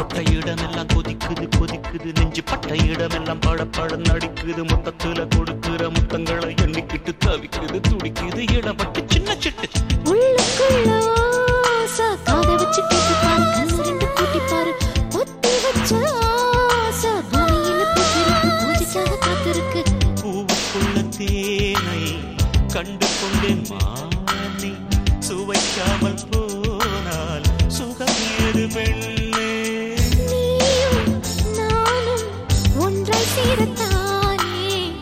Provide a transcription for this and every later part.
பட்ட இடமெல்லாம் கொதிக்குது கொதிக்குது நெஞ்சு பட்ட இடமெல்லாம் பட பட நடிக்குது மொத்தத்துல கொடுக்கிற முத்தங்களை எண்ணிக்கிட்டு தவிக்குது துடிக்குது இடப்பட்டு சின்ன சிட்டு உள்ளுக்குள்ள ஆசை, காதை வச்சு கேட்டு பாரு, கண்ணு ரெண்டு பூட்டி பாரு. பொத்தி வச்ச ஆசை, பூமியில பூத்திருக்கு, பூஜைக்காக காத்திருக்கு. பூவுக்குள்ள தேனை கண்டு கொண்டேன் மானே சுவைக்காமல் போனால் சுகம் ஏது பெண்ணே நீயும் நானும் ஒன்றாய் சேரத்தானே.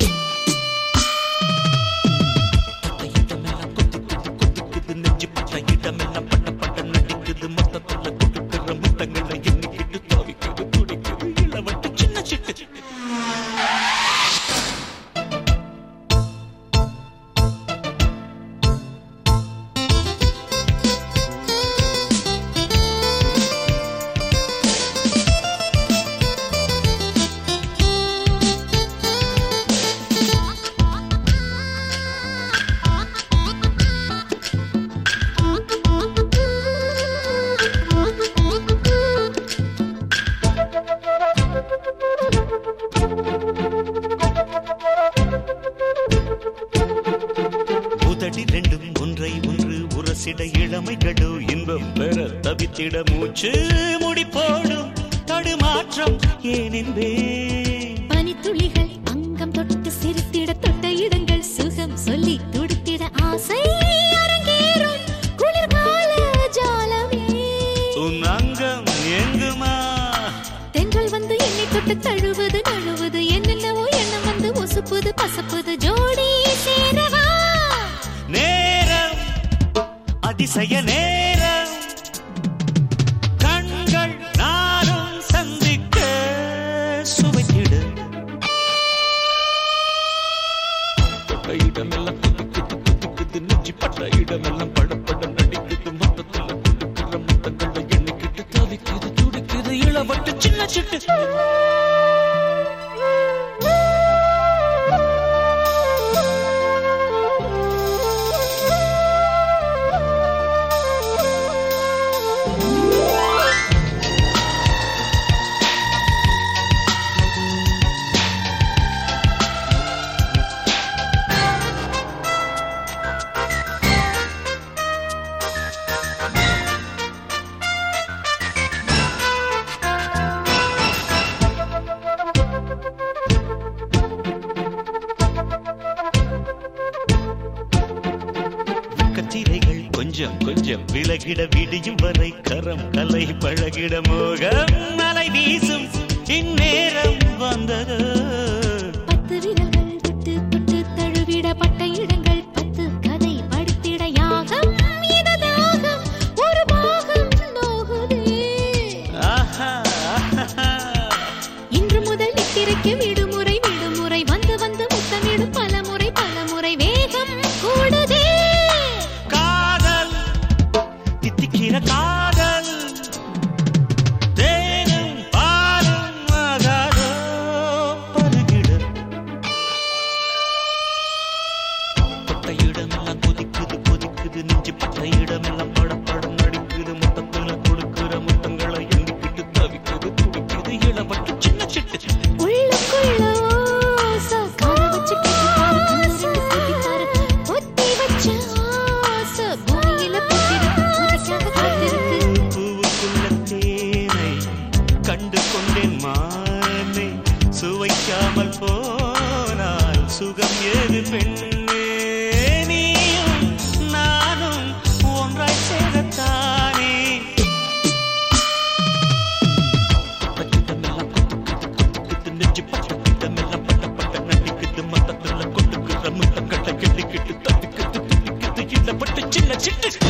பட்ட இடமெல்லாம் கொதிக்குது கொதிக்குது நெஞ்சு பட்ட இடமெல்லாம் பட்ட பட்ட நடிக்குது மொத்தத்துல கொடுக்கிற முத்தங்களை எண்ணிக்கிட்டு தவிக்குது துடிக்குது இளவட்டு சின்ன சிட்டு உதடி ரெண்டும் ஒன்றை ஒன்று உரசிட இளமைகளோ இன்பம் பெற தவித்திட மூச்சு முடி போடும் தடுமாற்றம் ஏனென்பே பனித்துளிகள் அங்கம் தொட்டு சிரித்திட தொட்ட இடங்கள் சுகம் சொல்லி துடித்திட ஆசை அரங்கேறும் குளிர்கால ஜாலமே உன் அங்கம் எங்குமா தென்றல் வந்து என்னை தொட்டு தழுவது நழுவது என்னென்னவோ எண்ணம் வந்து ஒசுப்புது பசப்புது ஜோடி சேரவா நேரம் அதிசய நேரம் கண்கள் நானும் சந்திக்க சுவைத்திடு பட்ட இடமெல்லாம் கொதிக்குது கொதிக்குது நெஞ்சி பட்ட இடமெல்லாம் படப்பட நடிக்குது மொத்தத்துல கொடுக்கிற முத்தங்களை எண்ணிக்கிட்டு தவிக்குது துடிக்குது இளவட்டு சின்ன சிட்டு கச்சிரைகள் கொஞ்சம் கொஞ்சம் விலகிட விடியும் வரை கரம் கலை பழகிட மோகம் மலை வீசும் இந்நேரம் வந்தது பத்து விரல்கள் விட்டு தொட்டு தழுவிடப்பட்ட இடங்கள் பத்து கதை படித்திட யாகம் இது தாகம் ஒரு பாகம் நோகுதே ஆஹா, ஆஹா. இன்று முதல் நித்திரைக்கு விடுமுறை விடுமுறை வந்து வந்து முத்தமிடும் பலமுறை பலமுறை வேகம் கூடுதே காதல் தித்திக்கிற காதல் தேனும் பாலும் ஆகாதோ பருகிட பட்ட இடமெல்லாம் கொதிக்குது கொதிக்குது நெஞ்சு பட்ட இடமெல்லாம் படம் படம் நடிக்குது மொத்தத்துல கொடுக்கிற முத்தங்களை எண்ணிக்கிட்டு தவிக்குது துடிக்குது இளவட்டு சின்ன சிட்டு உள்ளுக்குள்ள ஆசை, காதை வச்சு கேட்டு பாரு, கண்ணு ரெண்டு பூட்டி பாரு. பொத்தி வச்ச ஆசை, பூமியில பூத்திருக்கு, பூஜைக்காக காத்திருக்கு. பூவுக்குள்ள தேனை கண்டு கொண்டேன் மானே சுவைக்காமல் போனால் சுகம் ஏது பெண்ணே நீயும் நானும் ஒன்றாய் சேரத்தானே பட்டிடமெல்லாம் கொத்துக்குது கொத்துக்குது நெஞ்சு பட்டிடமெல்லாம் பட்ட பட்ட நடிக்குது மொத்தத்துல கொட்டுக்குற முத்தக்கட்டை கிள்ளிக்கிட்டு தப்பிக்குது துடிக்குது இல்லப்பட்டு சின்ன சிட்டு